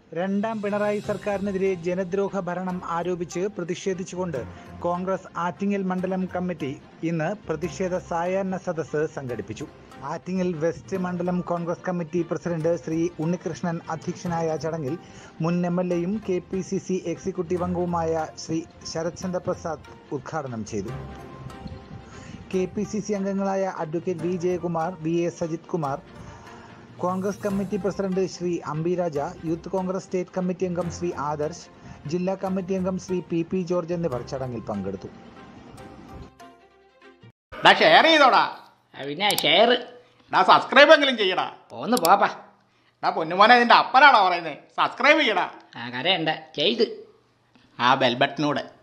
രണ്ടാം പിണറായി സർക്കാരിനെതിരെ ജനദ്രോഹ ഭരണം ആരോപിച്ച് പ്രതിഷേധിച്ചുകൊണ്ട് കോൺഗ്രസ് ആറ്റിങ്ങൽ മണ്ഡലം കമ്മിറ്റി ഇന്ന് പ്രതിഷേധ സായാഹ്ന സദസ്സ് സംഘടിപ്പിച്ചു ആറ്റിങ്ങൽ വെസ്റ്റ് മണ്ഡലം കോൺഗ്രസ് കമ്മിറ്റി പ്രസിഡന്റ് ശ്രീ ഉണ്ണികൃഷ്ണൻ അധ്യക്ഷനായ ചടങ്ങിൽ മുൻ എം എൽ എയും K P C C executive അംഗവുമായ ശ്രീ ശരത് ചന്ദ്ര പ്രസാദ് ഉദ്ഘാടനം ചെയ്തു കെ പി സി സി അംഗങ്ങളായ advocate V Jayakumar V A Sajith Kumar Congress committee president Shri Ambiraja youth Congress state committee അംഗം ശ്രീ ആദർശ് ജില്ലാ കമ്മിറ്റി അംഗം ശ്രീ പി പി ജോർജ് എന്നിവർ ചടങ്ങിൽ പങ്കെടുത്തു ഡാ ഷെയർ ചെയ്തോടാ ആ, പിന്നെ ഷെയർ ഡാ സബ്സ്ക്രൈബ് എങ്കിലും ചെയ്യടാ ഒന്ന് പോപ്പാ ഡാ പൊന്നുമോനെ നിന്റെ അപ്പനാണോ പറയുന്നത് സബ്സ്ക്രൈബ് ചെയ്യടാ ആ കരയണ്ട ചെയ്ത് ആ ബെൽ ബട്ടനൂടെ